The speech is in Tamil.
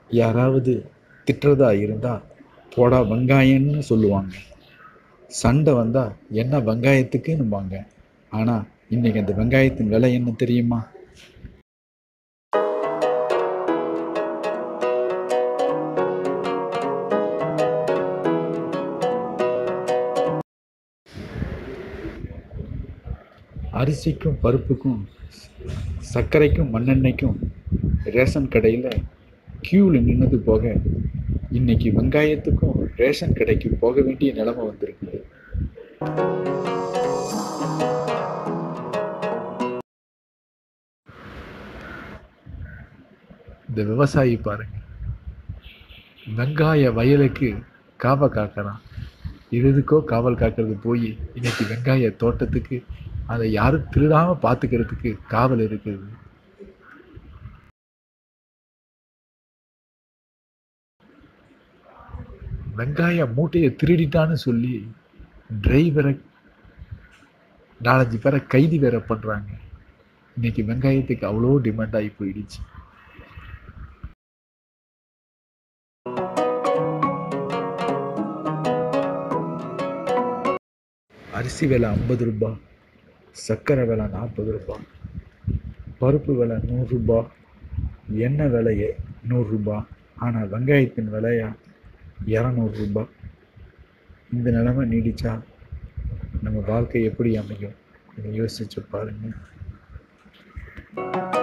யாராவது திட்டுறதா இருந்தால் போடா வெங்காயம்னு சொல்லுவாங்க சண்டை வந்தால் என்ன வெங்காயத்துக்குன்னுவாங்க ஆனால் இன்னைக்கு அந்த வெங்காயத்தின் விலை என்ன தெரியுமா அரிசிக்கும் பருப்புக்கும் சர்க்கரைக்கும் மண்ணெண்ணெய்க்கும் ரேஷன் கடையில் க்யூவில் நின்னது போக இன்னைக்கு வெங்காயத்துக்கும் ரேஷன் கடைக்கு போக வேண்டிய நிலைமை வந்திருக்குது இந்த விவசாயி பாருங்க வெங்காய வயலுக்கு காவ காக்கிறான் இது எதுக்கோ காவல் காக்கிறது போய் இன்னைக்கு வெங்காய தோட்டத்துக்கு அதை யாரும் திருடாம பார்த்துக்கிறதுக்கு காவல் இருக்குது வெங்காய மூட்டையை திருடிட்டான்னு சொல்லி டிரைவரை நாலஞ்சு பேரை கைது வேற பண்றாங்க இன்னைக்கு வெங்காயத்துக்கு அவ்வளோ டிமாண்ட் ஆகி போயிடுச்சு அரிசி விலை ஐம்பது ரூபாய் சர்க்கரை விலை நாற்பது ரூபாய் பருப்பு விலை நூறுரூபா எண்ணெய் விலையே நூறுரூபா ஆனால் வெங்காயத்தின் விலையா இரநூறுபா இந்த நிலைமை நீடிச்சா நம்ம வாழ்க்கை எப்படி அமையும் இதை யோசிச்சு பாருங்க